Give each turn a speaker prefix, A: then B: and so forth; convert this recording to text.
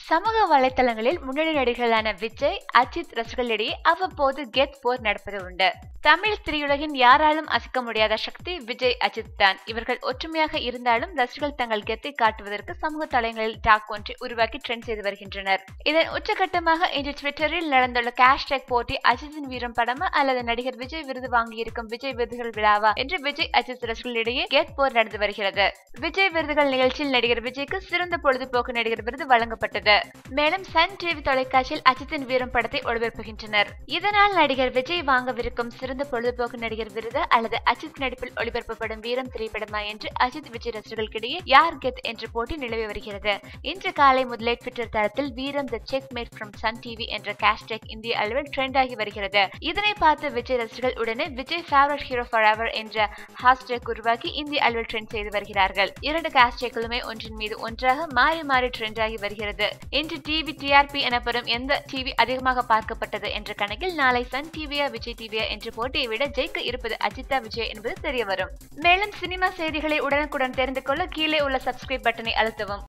A: சமூக வலைத்தளங்களில் முன்னணி நடிகர்களான விஜய் அஜித் ரசிகர்களிடையே அவ்வப்போது கெத் போர் நடப்பது உண்டு தமிழ் திரையுலகின் யாராலும் அசைக்க முடியாத சக்தி விஜய் அஜித் தான் இவர்கள் ஒற்றுமையாக இருந்தாலும் ரசிகர்கள் தங்கள் கெத்தை காட்டுவதற்கு சமூக தளங்களில் டாக் ஒன்றை உருவாக்கி ட்ரெண்ட் செய்து வருகின்றனர் இதன் உச்சகட்டமாக இன்று ட்விட்டரில் நடந்துள்ள கேஷ்டேக் போட்டி அஜித்தின் வீரம் படமா அல்லது நடிகர் விஜய் விருது வாங்கியிருக்கும் விஜய் விருதுகள் விழாவா என்று விஜய் அஜித் ரசிகர்களிடையே கெத் போர் நடந்து வருகிறது விஜய் விருதுகள் நிகழ்ச்சியில் நடிகர் விஜய்க்கு சிறந்த பொழுதுபோக்கு நடிகர் விருது வழங்கப்பட்டது மேலும் சன் டிவி தொலைக்காட்சியில் அஜித்தின் வீரம் படத்தை ஒளிபரப்புகின்றனர் இதனால் நடிகர் விஜய் வாங்கவிருக்கும் சிறந்த பொழுதுபோக்கு நடிகர் விருது அல்லது அஜித் நடிப்பில் ஒளிபரப்பப்படும் வீரம் திரைப்படமா என்று அஜித் விஜய் ரசிகர்களுக்கிடையே யார் கெத் என்ற போட்டி நிலவி வருகிறது இன்று காலை முதலே ட்விட்டர் தளத்தில் Veeram the checkmate from Sun TV என்ற கேஷ்டேக் இந்திய அளவில் ட்ரெண்ட் ஆகி வருகிறது இதனை பார்த்த விஜய் ரசிகர்கள் உடனே Vijay favourite hero forever என்ற ஹேஷ்டேக் உருவாக்கி இந்திய அளவில் ட்ரெண்ட் செய்து வருகிறார்கள் இரண்டு கேஷ்டேக்களுமே ஒன்றின் மீது ஒன்றாக மாறி மாறி ட்ரெண்ட் ஆகி வருகிறது இன்று டிவி டிஆர்பி எனப்படும் எந்த டிவி அதிகமாக பார்க்கப்பட்டது என்ற கணக்கில் நாளை சன் டிவியா விஜய் டிவியா என்ற போட்டியை விட ஜெயிக்க இருப்பது அஜிதா விஜய் என்பது தெரிய வரும் மேலும் சினிமா செய்திகளை உடனுக்குடன் தெரிந்து கொள்ள கீழே உள்ள சப்ஸ்கிரைப் பட்டனை அழுத்தவும்